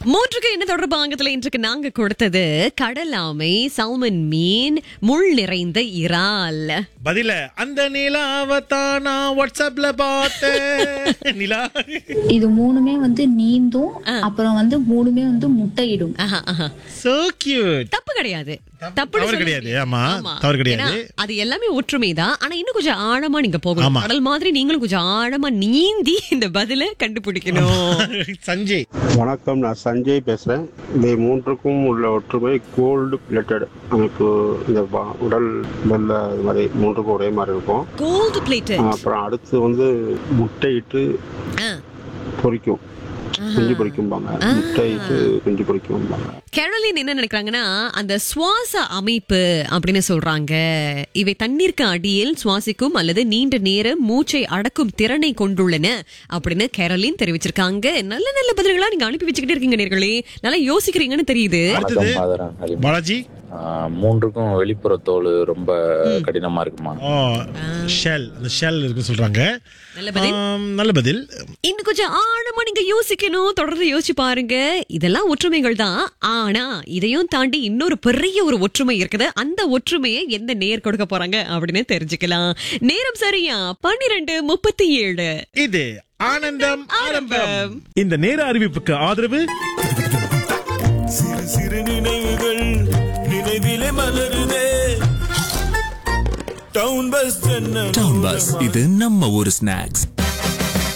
மூன்றுக்கு என்ன தொடர்பாங்கத்துல இன்றைக்கு நாங்க கொடுத்தது கடலாமை சால்மன் மீன் முள் நிறைந்த இறால் பதில அந்த நிலாவத்தான் நான் வாட்ஸ்அப்ல பார்த்தேன் நிலா இது மூணுமே வந்து நீந்தும் அப்புறம் வந்து மூணுமே வந்து முட்டையிடும் ஆஹா, ஆஹா. சோ கியூட் தப்பு கிடையாது தப்பு- தப்புன்னு தவறு சொல்ல கிடையாது. முடியாது. ஆமா, தவறு கிடையாது. ஏன்னா, அது எல்லாமே ஒற்றுமைதான் ஆனா இன்னும் கொஞ்சம் ஆழமா நீங்க போகணும் ஆமா. கடல் மாதிரி நீங்களும் கொஞ்சம் ஆழமா நீந்தி இந்த பதில கண்டுபிடிக்கணும் சஞ்சய் வணக்கம் நான் சஞ்சய் பேசுறேன் இவை மூன்றுக்கும் உள்ள ஒற்றுமை கோல்டு பிளேட்டட் அமைப்பு இந்த வ- உடல் வெள்ள இது மாதிரி மூன்றுக்கும் ஒரே மாதிரி இருக்கும் கோல்டு பிளேட் அப்புறம் அடுத்து வந்து முட்டையிட்டு பொரிக்கும் குஞ்சு பொரிக்கும்பாங்க முட்டையிட்டு குஞ்சு பொரிக்கும்பாங்க கேரளின் என்ன நினைக்கிறாங்கன்னா அந்த சுவாச அமைப்பு அப்படின்னு சொல்றாங்க இவை தண்ணீருக்கு அடியில் சுவாசிக்கும் அல்லது நீண்ட நேரம் மூச்சை அடக்கும் திறனை கொண்டுள்ளன அப்படின்னு கேரளின் தெரிவிச்சிருக்காங்க நல்ல நல்ல பதில்களா நீங்க அனுப்பி வச்சுக்கிட்டே இருக்கீங்க நேர்களே நல்லா யோசிக்கிறீங்கன்னு தெரியுது அடுத்தது வணக்கம் ஆதரன் ஹலிமா. பாலாஜி ஆஹ் மூன்றுக்கும் வெளிப்புற தோல் ரொம்ப கடினமா இருக்குமா ஓ ஷெல் அந்த ஷெல் இருக்கு சொல்றாங்க நல்ல பதில் ஆம், நல்ல பதில் இன்னும் கொஞ்சம் ஆழமா நீங்க யோசிக்கணும் தொடர்ந்து யோசிச்சு பாருங்க இதெல்லாம் ஒற்றுமைகள் தான் ஆனா இதையும் தாண்டி இன்னொரு பெரிய ஒரு ஒற்றுமை இருக்குது அந்த ஒற்றுமையை எந்த நேர் கொடுக்க போறாங்க அப்படின்னு தெரிஞ்சுக்கலாம் நேரம் சரியா பன்னிரெண்டு முப்பத்தி ஏழு இது ஆனந்தம் ஆரம்பம் இந்த நேர அறிவிப்புக்கு ஆதரவு சிறு சிறு நினைவுகள் நினைவிலே மலருதே டவுன் பஸ் டவுன் பஸ் இது நம்ம ஊர் ஸ்நாக்ஸ்